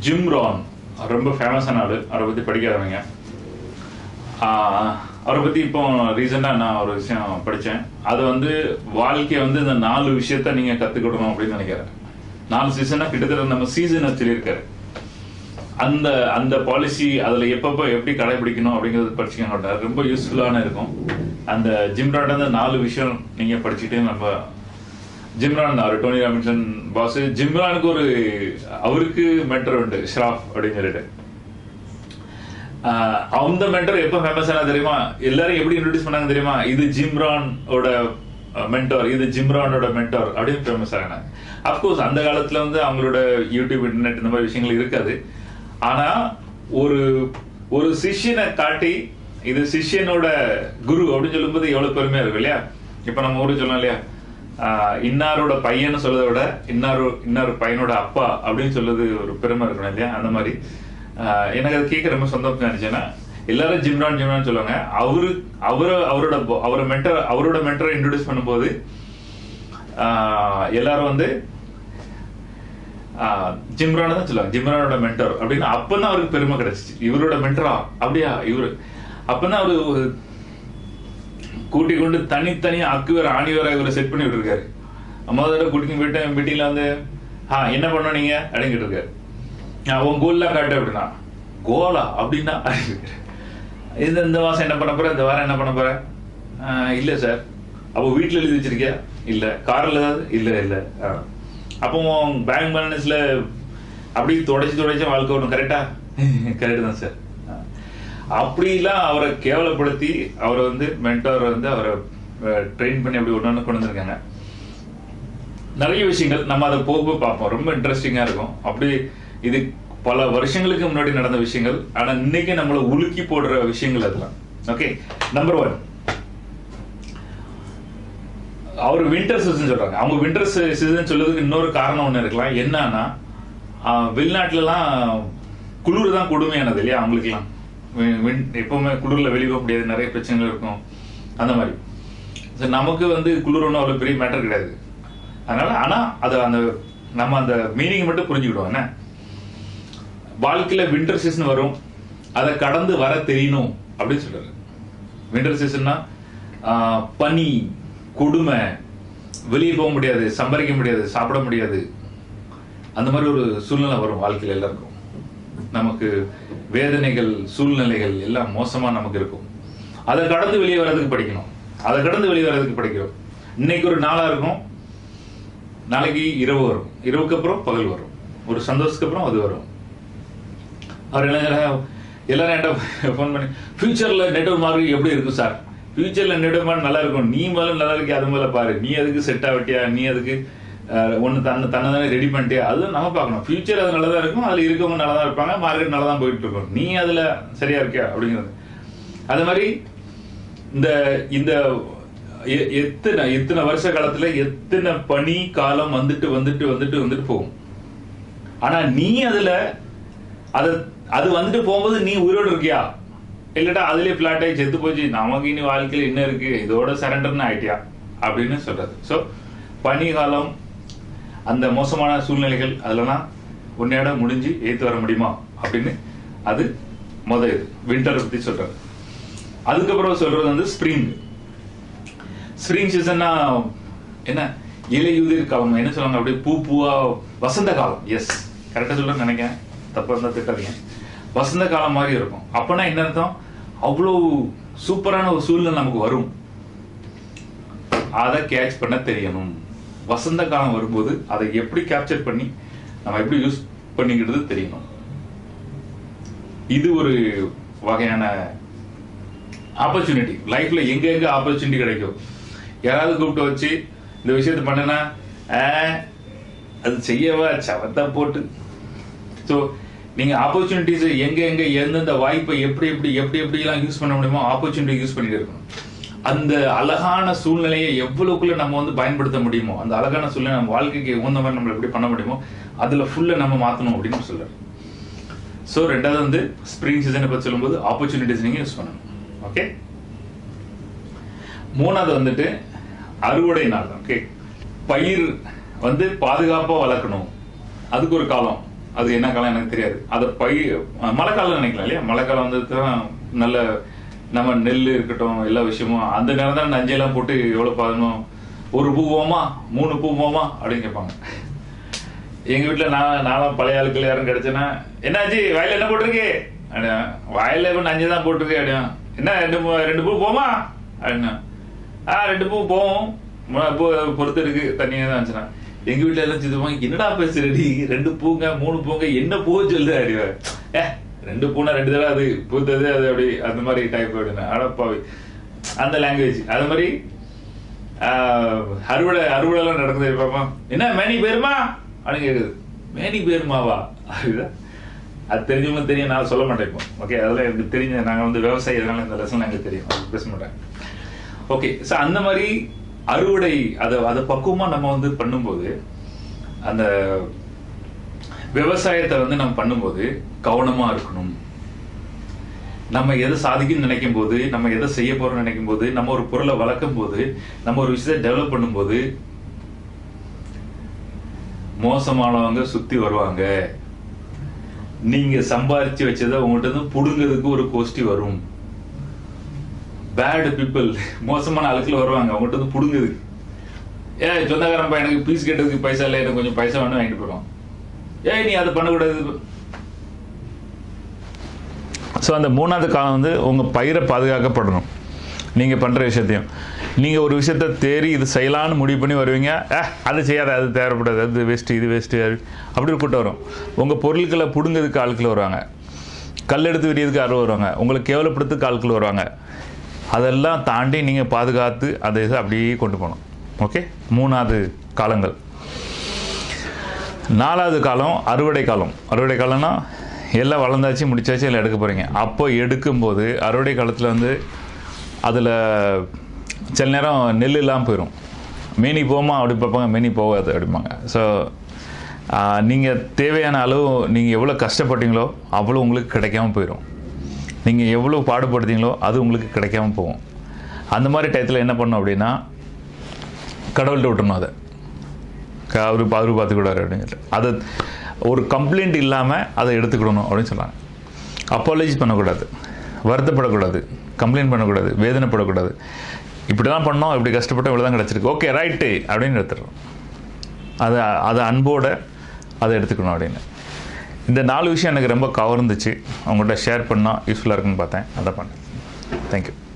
Gym Ron ரொம்ப ஃபேமஸான ஆளு அவரை பத்தி படிக்காதவங்க ஆஹ், அவரை பத்தி இப்போ ரீசெண்டா நான் ஒரு விஷயம் படிச்சேன் அது வந்து வாழ்க்கைய வந்து இந்த நாலு விஷயத்த நீங்க கத்துக்கிடணும் அப்படின்னு நினைக்கிறேன் நாலு சீசனா கிட்டத்தட்ட நம்ம சீசன் சொல்லியிருக்காரு அந்த அந்த பாலிசி அதுல எப்பப்ப எப்படி கடைபிடிக்கணும் அப்படிங்கறது படிச்சுக்கோங்க ரொம்ப யூஸ்ஃபுல்லான இருக்கும் அந்த ஜிம்ரான் அந்த நாலு விஷயம் நீங்க படிச்சுட்டு நம்ம ஜிம்ரான் அவர் டோனி ராபின்சன் பாஸ் ஜிம்ரானுக்கு ஒரு அவருக்கு மென்டர் உண்டு ஷ்ராஃப் அப்படின்னு சொல்லிட்டு ஆஹ் அந்த மென்டர் எப்ப ஃபேமஸ் ஆனா தெரியுமா எல்லாரும் எப்படி இன்ட்ரோடியூஸ் பண்ணாங்க தெரியுமா இது ஜிம்ரான் ஓட மென்டர் இது ஜிம்ரானோட மென்டர் அப்படின்னு ஃபேமஸ் ஆகினாங்க அப்கோர்ஸ் அந்த காலத்துல வந்து அவங்களோட யூடியூப் இன்டர்நெட் இந்த மாதிரி விஷயங்கள் இருக்காது ஆனா ஒரு ஒரு சிஷ்யனை காட்டி இது சிஷ்யனோட குரு அப்படின்னு சொல்லும்போது எவ்வளவு பெருமையா இருக்கும் இல்லையா இப்ப நம்ம ஊரு சொல்லலாம் இல்லையா ஆஹ் இன்னாரோட பையன் சொல்றதை விட இன்னாரு இன்னொரு பையனோட அப்பா அப்படின்னு சொல்றது ஒரு பெருமை இருக்கணும் இல்லையா அந்த மாதிரி ஆஹ் எனக்கு அது கேட்க ரொம்ப சொந்தம் நினைச்சேன்னா எல்லாரும் ஜிம்ரான் ஜிம்ரான் சொல்லுவாங்க அவரு அவரு அவரோட bo- அவரோட மென்டர் அவரோட மென்டரை இன்ட்ரோடியூஸ் பண்ணும்போது ஆஹ் எல்லாரும் வந்து ஜிம்ரான் தான் சொல்லுவாங்க ஜிம்ரானோட மென்டர் அப்படின்னு அப்பதான் அவருக்கு பெருமை கிடைச்சிச்சு இவரோட மென்டரா அப்படியா இவரு அப்பதான் அவரு ஒரு கூட்டி கொண்டு தனித்தனியா அக்கு வேற ஆணி வேற இவரை செட் பண்ணி விட்டுருக்காரு முதல் தடவை கூட்டிங்க போயிட்டு மீட்டிங்ல வந்து ஆ என்ன பண்ணோம் நீங்க அப்படின்னு கேட்டிருக்காரு "ஆ, உன் கோல்லாம் காட்டு அப்படின்னா கோலா அப்படின்னா அப்படின்னு இந்த இந்த மாசம் என்ன பண்ண போற இந்த வாரம் என்ன பண்ண போற "ஆ, இல்ல சார் அப்போ வீட்ல எழுதி வச்சிருக்கியா இல்ல கார்ல ஏதாவது இல்ல இல்ல "ஆ." அப்போ உன் பேங்க் பேலன்ஸ்ல அப்படி தொடச்சு தொடச்சு வாழ்க்கை வரும் கரெக்டா கரெக்ட் தான் சார் அப்படிலாம் அவரை கேவலப்படுத்தி அவரை வந்து மென்டார் வந்து அவரை ட்ரெயின் பண்ணி அப்படி ஒன்று கொண்டு வந்திருக்காங்க நிறைய விஷயங்கள் நம்ம அதை போக போக பார்ப்போம் ரொம்ப இன்ட்ரெஸ்டிங்கா இருக்கும் அப்படி இது பல வருஷங்களுக்கு முன்னாடி நடந்த விஷயங்கள் ஆனா இன்னைக்கு நம்மள உலுக்கி போடுற விஷயங்கள் அதெல்லாம் ஓகே நம்பர் ஒன் அவர் வின்டர் சீசன் சொல்றாங்க அவங்க வின்டர் சீசன் சொல்றதுக்கு இன்னொரு காரணம் ஒண்ணு இருக்கலாம் என்னன்னா ஆஹ், வெளிநாட்டுலலாம் குளிர் தான் கொடுமையானது இல்லையா அவங்களுக்குலாம் வி- வின்- எப்பவுமே குளிர்ல வெளியே போக முடியாது நிறைய பிரச்சனைகள் இருக்கும் அந்த மாதிரி So, நமக்கு வந்து குளிர் ஒன்றும் அவ்வளவு பெரிய மேட்டர் கிடையாது அதனால ஆனா அது அந்த நம்ம அந்த மீனிங் மட்டும் புரிஞ்சுக்கிடுவோம் என்ன வாழ்க்கையில வின்டர் சீசன் வரும் அதை கடந்து வர தெரியணும் அப்படின்னு சொல்றாரு வின்டர் சீசன்னா பனி கொடுமை வெளியே போக முடியாது சம்பாதிக்க முடியாது சாப்பிட முடியாது அந்த மாதிரி ஒரு சூழ்நிலை வரும் வாழ்க்கையில எல்லாருக்கும் நமக்கு வேதனைகள் சூழ்நிலைகள் எல்லாம் மோசமா நமக்கு இருக்கும் அதை கடந்து வெளியே வர்றதுக்கு படிக்கணும் அதை கடந்து வெளியே வர்றதுக்கு படிக்கிறோம் இன்னைக்கு ஒரு நாளா இருக்கும் நாளைக்கு இரவு வரும் இரவுக்கு அப்புறம் பகல் வரும் ஒரு சந்தோஷத்துக்கு அப்புறம் அது வரும் அவர் என்ன எல்லாரும் என்கிட்ட ஃபோன் பண்ணி ஃபியூச்சர்ல நெட்வொர்க் மார்க்கெட் எப்படி இருக்கும் சார் ஃபியூச்சர்ல நெட்வொர்க் மார்க்கெட் நல்லா இருக்கும் நீ முதல்ல நல்லா இருக்கியா அது முதல்ல பாரு நீ அதுக்கு செட் ஆகட்டியா நீ அதுக்கு அஹ், ஒண்ணு தன்னை தன்னை தானே ரெடி பண்ணிட்டியா அது நம்ம பார்க்கணும் ஃபியூச்சர் அது நல்லதா இருக்கும் அதுல இருக்கவங்க நல்லா தான் இருப்பாங்க மார்க்கெட் நல்லா தான் போயிட்டு இருக்கும் நீ அதுல சரியா இருக்கியா அப்படிங்கிறது அது மாதிரி இந்த இந்த எ- எத்தனை எத்தனை வருஷ காலத்துல எத்தனை பனி காலம் வந்துட்டு வந்துட்டு வந்துட்டு வந்துட்டு போகும் ஆனா நீ அதுல அது அது வந்துட்டு போகும்போது நீ உயிரோடு இருக்கியா இல்லட்டா அதுலயே பிளாட் ஆகி செத்து போச்சு நமக்கு இனி வாழ்க்கையில என்ன இருக்கு இதோட சரண்டர்னு ஆயிட்டியா அப்படின்னு சொல்றது சோ பனி காலம் அந்த மோசமான சூழ்நிலைகள் அதெல்லாம் உன்னையோட முடிஞ்சு ஏத்து வர முடியுமா அப்படின்னு அது முத இது வின்டர் பத்தி சொல்றது அதுக்கப்புறம் சொல்றது வந்து ஸ்ப்ரிங் ஸ்ப்ரிங் சீசன்னா என்ன இலையுதிர் காலம் என்ன சொல்லுவாங்க அப்படியே பூ பூவா வசந்த காலம் எஸ் கரெக்டா சொல்றேன்னு நினைக்கிறேன் தப்பா இருந்தா திட்டாதீங்க வசந்த காலம் மாதிரி இருக்கும் அப்பனா என்ன அர்த்தம் அவ்வளவு சூப்பரான ஒரு சூழ்நிலை நமக்கு வரும் அதை கேட்ச் பண்ண தெரியணும் வசந்த காலம் வரும்போது அதை எப்படி கேப்சர் பண்ணி நம்ம எப்படி யூஸ் பண்ணிக்கிறது தெரியணும் இது ஒரு வகையான ஆப்பர்ச்சுனிட்டி லைஃப்ல எங்க எங்க ஆப்பர்ச்சுனிட்டி கிடைக்கும் யாராவது கூப்பிட்டு வச்சு இந்த விஷயத்தை பண்ணனா அது செய்யவா சவத்தா போட்டு ஸோ நீங்க ஆப்பர்ச்சுனிட்டிஸ் எங்க எங்க எந்தெந்த வாய்ப்பை எப்படி எப்படி எப்படி எப்படி எல்லாம் யூஸ் பண்ண முடியுமோ ஆப்பர்ச்சுனிட்டி யூஸ் பண்ணிட்டு இருக்கணும் அந்த அழகான சூழ்நிலையை எவ்வளவுக்குள்ள நம்ம வந்து பயன்படுத்த முடியுமோ அந்த அழகான சூழ்நிலை நம்ம வாழ்க்கைக்கு உகந்த மாதிரி நம்ம எப்படி பண்ண முடியுமோ அதுல ஃபுல்லா நம்ம மாத்தணும் அப்படின்னு சொல்றாரு ஸோ ரெண்டாவது வந்து ஸ்ப்ரிங் சீசனை பத்தி சொல்லும்போது ஆப்பர்ச்சுனிட்டிஸ் நீங்க யூஸ் பண்ணணும் ஓகே மூணாவது வந்துட்டு அறுவடை நாள் ஓகே பயிர் வந்து பாதுகாப்பா வளர்க்கணும் அதுக்கு ஒரு காலம் அது என்ன காலம் எனக்கு தெரியாது அதை பை மழைக்காலம் நினைக்கலாம் இல்லையா மழைக்காலம் வந்து தான் நல்ல நம்ம நெல் இருக்கட்டும் எல்லா விஷயமும் அந்த நேரம் தான் நஞ்சையெல்லாம் போட்டு எவ்வளோ பாதணும் ஒரு பூ போமா மூணு பூ போமா அப்படின்னு கேட்பாங்க எங்க வீட்டுல நான் நானும் பழைய ஆட்கள் யாரும் கிடைச்சேன்னா என்னாச்சு வயல்ல என்ன போட்டிருக்கு அப்படின்னா வயல்ல இப்ப நஞ்சு தான் போட்டிருக்கு அப்படின்னா என்ன ரெண்டு பூ- ரெண்டு பூ போமா அப்படின்னா ஆ ரெண்டு பூ போவோம் மு- பூ பொறுத்து இருக்கு தண்ணியா தான் இருந்துச்சுன்னா எங்க வீட்டுல எல்லாம் சிதுவாங்க என்னடா பேசுறடி ரெண்டு பூங்க மூணு பூங்க என்ன பூ சொல்லு அறிவ ஏ ரெண்டு பூனா ரெண்டு தடவை அது பூத்தது அது அப்படி அந்த மாதிரி டைப் அப்படின்னா அடப்பாவி அந்த லாங்குவேஜ் அது மாதிரி ஆஹ், அறுவடை அறுவடை எல்லாம் நடக்குது பாப்பா என்ன மேனி பேருமா அப்படின்னு கேக்குது மேனி பேருமாவா அப்படிதான் அது தெரிஞ்சவங்க தெரியும் நான் சொல்ல மாட்டேன் இப்போ ஓகே அதெல்லாம் எனக்கு தெரிஞ்ச நாங்க வந்து விவசாயி அதனால இந்த லெசன் எனக்கு தெரியும் அது பேச மாட்டேன் ஓகே ஸோ அந்த மாதிரி அறுவடை அதை அதை பக்குவமா நம்ம வந்து பண்ணும்போது அந்த விவசாயத்தை வந்து நம்ம பண்ணும்போது கவனமா இருக்கணும் நம்ம எதை சாதிக்கணும்னு நினைக்கும் போது நம்ம எதை செய்ய போறோம்னு நினைக்கும் போது நம்ம ஒரு பொருளை வளர்க்கும் போது நம்ம ஒரு விஷயத்தை டெவலப் பண்ணும்போது மோசமானவங்க சுத்தி வருவாங்க நீங்க சம்பாரிச்சு வச்சதை உங்கள்கிட்ட இருந்து புடுங்கிறதுக்கு ஒரு கோஷ்டி வரும் பேட் பீப்புள் மோசமான ஆளுக்கள் வருவாங்க அவங்கள்ட்ட இருந்து புடுங்குறதுக்கு ஏ சொந்தக்காரன் பையனுக்கு பீஸ் கேட்டதுக்கு பைசா இல்லை எனக்கு கொஞ்சம் பைசா வேணும் வாங்கிட்டு போயிடும் ஏய் நீ அதை பண்ணக்கூடாது ஸோ அந்த மூணாவது காலம் வந்து உங்கள் பயிரை பாதுகாக்கப்படணும் நீங்கள் பண்ணுற விஷயத்தையும் நீங்கள் ஒரு விஷயத்த தேறி இது செய்யலான்னு முடிவு பண்ணி வருவீங்க ஏ அது செய்யாத அது தேவைப்படாது அது வேஸ்ட்டு இது வேஸ்ட்டு அப்படி ஒரு கூட்டம் வரும் உங்கள் பொருட்களை பிடுங்கிறதுக்கு ஆட்கள் வருவாங்க கல் எடுத்து விரியதுக்கு ஆள் வருவாங்க உங்களை கேவலப்படுத்துக்கு ஆட்கள் வருவாங்க அதெல்லாம் தாண்டி நீங்கள் பாதுகாத்து அதை இதை அப்படியே கொண்டு போகணும் ஓகே மூணாவது காலங்கள் நாலாவது காலம் அறுவடை காலம் அறுவடை காலம்னா எல்லாம் வளர்ந்தாச்சு முடிச்சாச்சு எல்லாம் எடுக்க போகிறீங்க அப்போ எடுக்கும்போது அறுவடை காலத்தில் வந்து அதில் சில நேரம் நெல் இல்லாமல் போயிடும் மேனி போமா அப்படி பார்ப்பாங்க மேனி போகாது அப்படிம்பாங்க ஸோ நீங்கள் தேவையான அளவு நீங்கள் எவ்வளோ கஷ்டப்பட்டீங்களோ அவ்வளோ உங்களுக்கு கிடைக்காம போயிடும் நீங்கள் எவ்வளோ பாடுபடுத்தீங்களோ அது உங்களுக்கு கிடைக்காம போகும் அந்த மாதிரி டயத்தில் என்ன பண்ணணும் அப்படின்னா கடவுள்கிட்ட விட்டுறணும் அதை க- அவரு அவரு பார்த்துக்கூடாரு அப்படிங்கிற அதை ஒரு கம்ப்ளைண்ட் இல்லாமல் அதை எடுத்துக்கிடணும் அப்படின்னு சொன்னாங்க அப்பாலஜி பண்ணக்கூடாது வருத்தப்படக்கூடாது கம்ப்ளைண்ட் பண்ணக்கூடாது வேதனைப்படக்கூடாது இப்படி தான் பண்ணோம் இப்படி கஷ்டப்பட்டோம் இவ்வளோ தான் கிடச்சிருக்கு ஓகே ரைட்டு அப்படின்னு எடுத்துடுறோம் அதை அதை அன்போட அதை எடுத்துக்கணும் அப்படின்னு இந்த நாலு விஷயம் எனக்கு ரொம்ப கவர்ந்துச்சு அவங்கள்ட்ட ஷேர் பண்ணால் யூஸ்ஃபுல்லாக இருக்குன்னு பார்த்தேன் அதை பண்ணேன் தேங்க்யூ